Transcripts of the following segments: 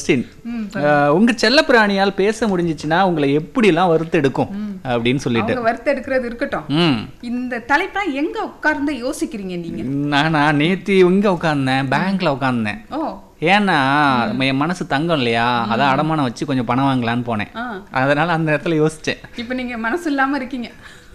Question உங்க செல்லப்பிராணியால் பேச முடிஞ்சிச்சுன்னா உங்களை எப்படிலாம் வறுத்து எடுக்கும் அப்படின்னு சொல்லிட்டு அவங்க வறுத்து எடுக்கிறது இருக்கட்டும் ம் இந்த தலைப்பா எங்க உட்கார்ந்து யோசிக்கிறீங்க நீங்க நானா நேத்தி இங்க உட்காந்தேன் பேங்க்ல உட்காந்தேன் ஓ ஏன்னா என் மனசு தங்கம் இல்லையா அதான் அடமானம் வச்சு கொஞ்சம் பணம் வாங்கலான்னு போனேன் ஆ அதனால அந்த இடத்துல யோசிச்சேன் இப்ப நீங்க மனசு இல்லாம இருக்கீங்க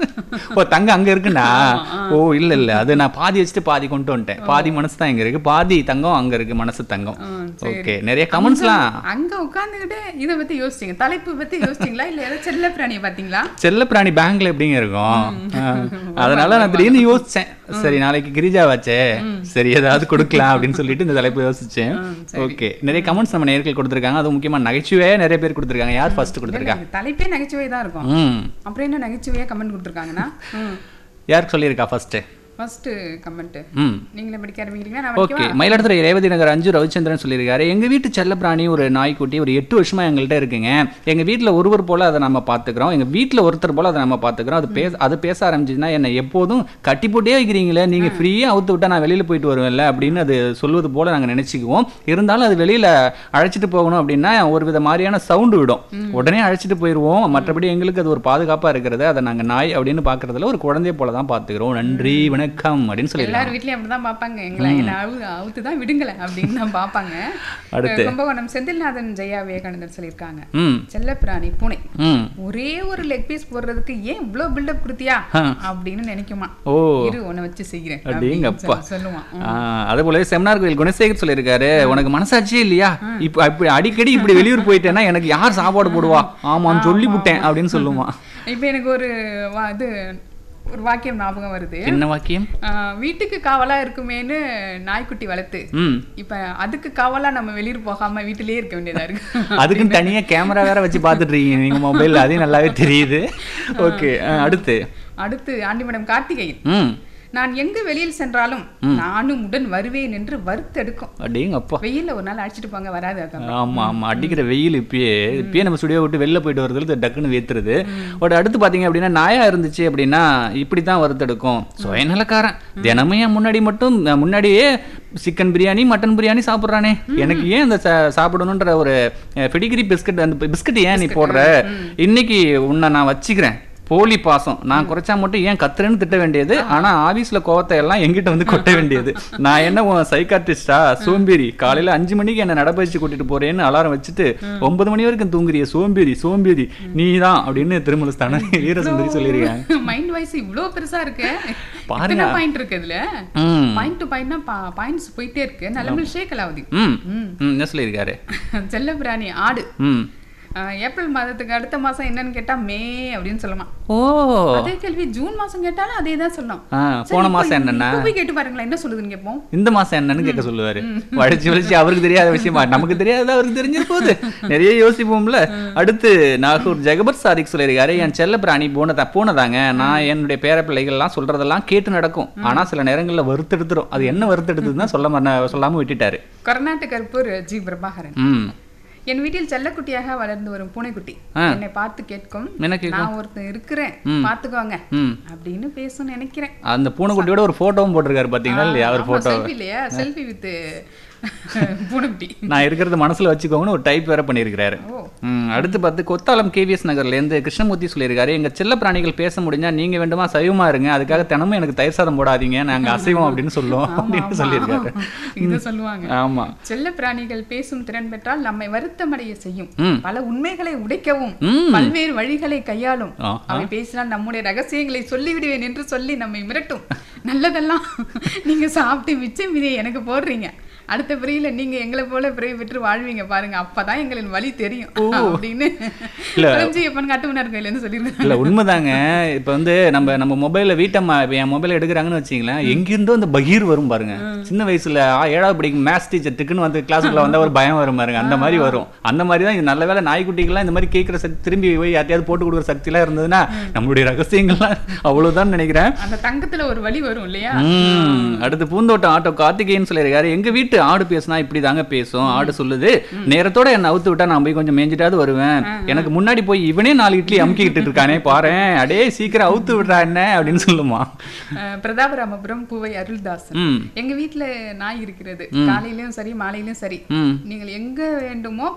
ஓ தங்கம் அங்க இருக்குண்ணா ஓ இல்ல இல்ல அது நான் பாதி வச்சுட்டு பாதி கொண்டு வந்துட்டேன் பாதி மனசு தான் இங்க இருக்கு பாதி தங்கம் அங்க இருக்கு மனசு தங்கம் ஆ, சரி. ஓகே நிறைய கமெண்ட்ஸ்லாம் அங்க உட்கார்ந்துகிட்டு இத பத்தி யோசிச்சீங்க தலைப்பு பத்தி யோசிச்சீங்களா இல்ல ஏதாவது செல்ல பிராணியை பாத்தீங்களா செல்ல பிராணி பேங்க்ல எப்படிங்க இருக்கும் ஆ, அதனால நான் திடீர்னு யோசிச்சேன் சரி நாளைக்கு கிரிஜா வச்சே சரி ஏதாவது கொடுக்கலாம் அப்படின்னு சொல்லிட்டு இந்த தலைப்பு யோசிச்சேன் ஓகே நிறைய கமெண்ட்ஸ் நம்ம நேர்கள் கொடுத்துருக்காங்க அதுவும் முக்கியமா நகைச்சுவையே நிறைய பேர் கொடுத்துருக்காங்க யார் ஃபர்ஸ்ட் கொடுத்துருக்கா இது தலைப்பே நகைச்சுவை தான் இருக்கும் ம் அப்புறம் என்ன நகைச்சுவையா கமெண்ட் கொடுத்துருக்காங்கன்னா யாருக்கு சொல்லியிருக்கா ஃபர்ஸ்ட் ஃபர்ஸ்ட் கமெண்ட் ம் நீங்களே படிக்க ஆரம்பிக்கிறீங்களா நான் ஓகே படிக்கவா மயிலாடுதுறை ரேவதி நகர் அஞ்சு ரவிச்சந்திரன் சொல்லியிருக்காரு எங்க வீட்டு செல்லப்பிராணி ஒரு நாய்க்குட்டி ஒரு எட்டு வருஷமா எங்கள்கிட்ட இருக்குங்க எங்க வீட்ல ஒருவர் போல அதை நம்ம பாத்துக்கிறோம் எங்க வீட்ல ஒருத்தர் போல அதை நம்ம பாத்துக்கிறோம் அது பேச அது பேச ஆரம்பிச்சுன்னா என்னை எப்போதும் கட்டி போட்டே வைக்கிறீங்களே நீங்க ஃப்ரீயா அவுத்து விட்டா நான் வெளியில போயிட்டு வருவேன்ல அப்படின்னு அது சொல்வது போல நாங்க நினைச்சுக்குவோம் இருந்தாலும் அது வெளியில அழைச்சிட்டு போகணும் அப்படின்னா ஒரு வித மாதிரியான சவுண்டு விடும் உடனே அழைச்சிட்டு போயிடுவோம் மற்றபடி எங்களுக்கு அது ஒரு பாதுகாப்பா இருக்கிறது அதை நாங்க நாய் அப்படின்னு பாக்குறதுல ஒரு குழந்தைய போல தான் பாத்துக்கிறோம் நன்றி வணக்கம் அப்படின்னு சொல்லியிருக்காங்க எல்லார் வீட்லயும் அப்படிதான் பாப்பாங்க எங்களை என்ன அவு அவுத்து தான் விடுங்களே அப்படின்னு தான் பாப்பாங்க அடுத்து. கும்பகோணம் செந்தில்நாதன் ஜெயா விவேகானந்தர் சொல்லியிருக்காங்க ம் செல்லப்பிராணி பூனை ம் ஒரே ஒரு லெக் பீஸ் போடுறதுக்கு ஏன் இவ்ளோ பில்டப் கொடுத்தியா அப்படின்னு நினைக்குமா ஓ இரு உன்னை வச்சு செய்கிறேன் அடேங்கப்பா. அப்படின்னு சொல்லுவான் ஆ, அதே போல செமினார் கோயில் குணசேகர் சொல்லியிருக்காரு உனக்கு மனசாட்சியே இல்லையா இப்ப இப்படி அடிக்கடி இப்படி வெளியூர் போயிட்டேன்னா எனக்கு யார் சாப்பாடு போடுவா ஆமான்னு சொல்லி விட்டேன் அப்படின்னு சொல்லுவான் இப்போ எனக்கு ஒரு வா- இது ஒரு வாக்கியம் ஞாபகம் வருது என்ன வாக்கியம் ஆஹ் வீட்டுக்கு காவலா இருக்குமேன்னு நாய்க்குட்டி வளர்த்து ம் இப்ப அதுக்கு காவலா நம்ம வெளியூர் போகாம வீட்டிலேயே இருக்க வேண்டியதா இருக்கு அதுக்குன்னு தனியா கேமரா வேற வச்சு பார்த்துட்டு இருக்கீங்க நீங்க மொபைல் அதையும் நல்லாவே தெரியுது ஓகே அடுத்து அடுத்து ஆண்டிமடம் கார்த்திகேயன் ம் நான் எங்கு வெளியில் சென்றாலும் நானும் உடன் வருவேன் என்று வறுத்தெடுக்கும் அப்படிங்க அப்பா வெயில்ல ஒரு நாள் அடிச்சிட்டு போங்க வராது அக்கா ஆமா ஆமா அடிக்கிற வெயில் இப்பயே இப்பயே நம்ம ஸ்டுடியோ விட்டு வெளில போயிட்டு வரதுல இது டக்குன்னு வேத்துருது பட் அடுத்து பாத்தீங்க அப்படின்னா நாயா இருந்துச்சு அப்படின்னா இப்படி தான் வறுத்தெடுக்கும் சுயநலக்காரன் தினமும் என் முன்னாடி மட்டும் அஹ், முன்னாடியே சிக்கன் பிரியாணி மட்டன் பிரியாணி சாப்பிட்றானே எனக்கு ஏன் இந்த சா- சாப்பிடணுன்ற ஒரு பிடிகிரி பிஸ்கட் அந்த பிஸ்கட் ஏன் நீ போடுற இன்னைக்கு உன்னை நான் வச்சுக்கிறேன் போலி பாசம் நான் குறைச்சா மட்டும் ஏன் கத்துறேன்னு திட்ட வேண்டியது ஆனா ஆபீஸ்ல கோவத்தை எல்லாம் எங்கிட்ட வந்து கொட்ட வேண்டியது நான் என்ன உன் சைக்காட்ரிஸ்டா சோம்பேறி காலையில அஞ்சு மணிக்கு என்ன நடப்பயிற்சி கூட்டிட்டு போறேன்னு அலாரம் வச்சுட்டு ஒன்பது மணி வரைக்கும் தூங்குறிய சோம்பேறி சோம்பேறி நீ தான் அப்படின்னு திருமல ஸ்தான வீரசுந்தரி சொல்லியிருக்காங்க மைண்ட் வாய்ஸ் இவ்ளோ பெருசா இருக்கு பாருங்க. இத்தனை பாயிண்ட் இருக்கு இதுல ம் பாயிண்ட் டு பாயிண்ட்னா பாயிண்ட்ஸ் போயிட்டே இருக்கு நல்ல ஷேக் அலாவுதி ம் ம் என்ன சொல்லியிருக்காரு செல்ல பிராணி ஆடு ம் ஆஹ் ஏப்ரல் மாதத்துக்கு அடுத்த மாசம் என்னன்னு கேட்டா மே அப்படின்னு சொல்லலாம் ஓ அதே கேள்வி ஜூன் மாசம் கேட்டாலும் அதே தான் சொல்லணும் ஆ போன மாசம் என்னன்னா இப்ப போய் கேட்டு பாருங்களேன் என்ன சொல்லுதுன்னு கேட்போம் இந்த மாசம் என்னன்னு கேட்க சொல்லுவாரு வளைச்சு வளைச்சு அவருக்கு தெரியாத விஷயமா நமக்கு தெரியாத அவருக்கு தெரிஞ்ச போது நிறைய யோசிப்போம்ல அடுத்து நாகூர் ஜெகபர் சாதிக் சொல்லியிருக்காரு என் செல்ல பிராணி பூனை பூனைதாங்க நான் என்னுடைய பேர பிள்ளைகள்லாம் சொல்றதெல்லாம் கேட்டு நடக்கும் ஆனா சில நேரங்கள்ல வறுத்தெடுத்துரும் அது என்ன வறுத்தெடுத்ததுன்னா சொல்ல மற- சொல்லாம விட்டுட்டாரு கர்நாடக கற்பூர் ஜி பிரபாகரன் ம் என் வீட்டில் செல்லக்குட்டியாக வளர்ந்து வரும் பூனைக்குட்டி ஆ. என்னை பார்த்து கேட்கும் என்ன கேட்கும் நான் ஒருத்தன் இருக்கிறேன் பாத்துக்கோங்க ம் அப்படின்னு பேசும் நினைக்கிறேன் அந்த பூனைக்குட்டியோட ஒரு போட்டோவும் போட்டிருக்காரு பாத்தீங்களா இல்லையா அவர் போட்டோ செல்ஃபி இல்லையா செல்ஃபி வித் பூனைக்குட்டி நான் இருக்கிறத மனசுல வச்சுக்கோங்கன்னு ஒரு டைப் வேற பண்ணியிருக்கிறாரு ஓ ம், அடுத்து பார்த்து கொத்தாலம் கேவிஎஸ் நகர்லேருந்து கிருஷ்ணமூர்த்தி சொல்லியிருக்காரு எங்க செல்ல பிராணிகள் பேச முடிஞ்சா நீங்க வேண்டுமா சைவமா இருங்க அதுக்காக தினமும் எனக்கு தயிர் சாதம் போடாதீங்க நாங்க அசைவம் அப்படின்னு சொல்லுவோம் அப்படின்னு சொல்லியிருக்காரு இத சொல்லுவாங்க ஆமா செல்ல பிராணிகள் பேசும் திறன் பெற்றால் நம்மை வருத்தமடைய செய்யும் ம். பல உண்மைகளை உடைக்கவும் ம். பல்வேறு வழிகளை கையாளும் ஆ, அவை பேசினால் நம்முடைய ரகசியங்களை சொல்லிவிடுவேன் என்று சொல்லி நம்மை மிரட்டும் நல்லதெல்லாம் நீங்க சாப்பிட்டு மிச்சம் மீதியை எனக்கு போடுறீங்க அடுத்த பிரியில நீங்க எங்களை போல பிறவி பெற்று வாழ்வீங்க பாருங்க அப்பதான் எங்களின் வழி தெரியும் அப்படின்னு இல்ல. குழஞ்சி எப்பன்னு கட்டுமன்னார் கையில இருந்து சொல்லியிருக்காங்க இல்ல உண்மைதாங்க இப்ப வந்து நம்ம நம்ம மொபைல்ல வீட்டை ம- இப்ப என் மொபைல் எடுக்கிறாங்கன்னு வச்சுங்களேன் எங்கிருந்தோ அந்த பகீர் வரும் பாருங்க சின்ன வயசுல ஆ, ஏழாவது படிக்கும் மேத்ஸ் டீச்சர் டிக்குன்னு வந்து கிளாஸுக்குள்ள வந்தா ஒரு பயம் வரும் பாருங்க அந்த மாதிரி வரும் அந்த மாதிரி தான் இது நல்ல வேளை நாய்க்குட்டிகள்லாம் இந்த மாதிரி கேட்குற சக்தி திரும்பி போய் யார்ட்டையாவது போட்டு கொடுக்குற சக்திலாம் இருந்ததுன்னா நம்மளுடைய ரகசியங்கள்லாம் அவ்வளவுதான் நினைக்கிறேன் அந்த தங்கத்துல ஒரு வழி வரும் இல்லையா ம். அடுத்து பூந்தோட்டம் ஆட்டோ கார்த்திகேயன் சொல்லியிருக்காரு எங்க வீட்டு ஆடு பேசுனா இப்படி தாங்க பேசும் ஆடு சொல்லுது நேரத்தோட என்ன அவுத்து விட்டா நான் போய் கொஞ்சம் மேய்ஞ்சிட்டாவது வருவேன் எனக்கு முன்னாடி போய் இவனே நாலு இட்லி அமுக்கிக்கிட்டு இருக்கானே பாரேன் அடே சீக்கிரம் அவுத்து விடுறா என்ன அப்படின்னு சொல்லுமா அஹ், பிரதாபராமபுரம் பூவை அருள்தாசன் ம் எங்க வீட்ல நாய் இருக்கிறது காலையிலயும் சரி மாலையிலயும் சரி ம் நீங்கள் எங்க வேண்டுமோ